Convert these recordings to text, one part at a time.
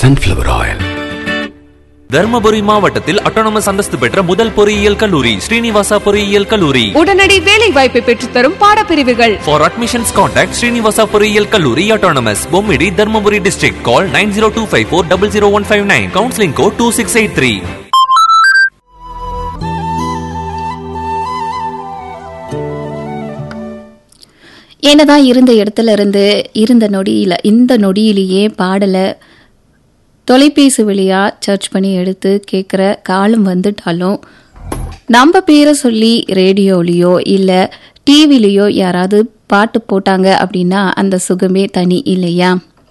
sunflower oil. Dharmapuri மாவட்டத்தில் autonomous அந்தஸ்து பெற்ற முதல் பொறியியல் கல்லூரி ஸ்ரீனிவாசா பொறியியல் கல்லூரி உடனடி வேலை வாய்ப்பை பெற்றுத்தரும் பாடப்பிரிவுகள் For admissions contact Srinivasa பொறியியல் கல்லூரி autonomous Bommidi Dharmapuri district call 9025400159 counseling code 2683 என்னதான் இருந்த இடத்துல இருந்து இருந்த நொடியில இந்த நொடியிலேயே பாடலை தொலைபேசி வழியா சர்ச் பண்ணி எடுத்து கேட்குற காலம் வந்துட்டாலும் நம்ம பேரை சொல்லி ரேடியோலேயோ இல்லை டிவிலேயோ யாராவது பாட்டு போட்டாங்க அப்படின்னா அந்த சுகமே தனி இல்லையா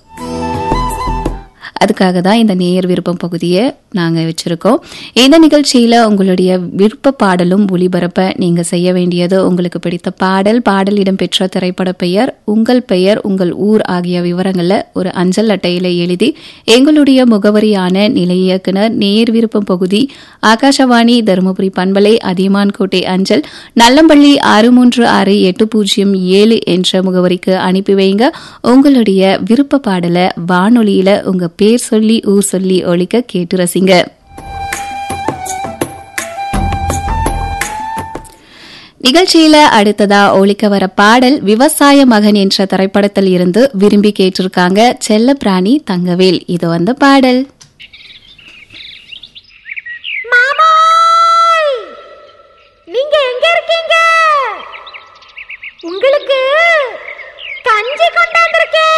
அதுக்காக தான் இந்த நேயர் விருப்பம் பகுதியை நாங்கள் வச்சுருக்கோம் இந்த நிகழ்ச்சியில் உங்களுடைய விருப்ப பாடலும் ஒளிபரப்ப நீங்கள் செய்ய வேண்டியது உங்களுக்கு பிடித்த பாடல் பாடல் இடம்பெற்ற திரைப்பட பெயர் உங்கள் பெயர் உங்கள் ஊர் ஆகிய விவரங்களை ஒரு அஞ்சல் அட்டையில் எழுதி எங்களுடைய முகவரியான நிலை இயக்குனர் நேர் விருப்பம் பகுதி ஆகாஷவாணி தருமபுரி பண்பலை அதியமான்கோட்டை அஞ்சல் நல்லம்பள்ளி ஆறு மூன்று ஆறு எட்டு பூஜ்ஜியம் ஏழு என்ற முகவரிக்கு அனுப்பி வைங்க உங்களுடைய விருப்ப பாடலை வானொலியில உங்க பேர் சொல்லி ஊர் சொல்லி ஒழிக்க கேட்டு ரசிங்க நிகழ்ச்சியில அடுத்ததா ஒழிக்க வர பாடல் விவசாய மகன் என்ற திரைப்படத்தில் இருந்து விரும்பி கேட்டிருக்காங்க செல்ல பிராணி தங்கவேல் இது வந்த பாடல் மாமாய் நீங்க எங்க இருக்கீங்க உங்களுக்கு கஞ்சி கொண்டாந்து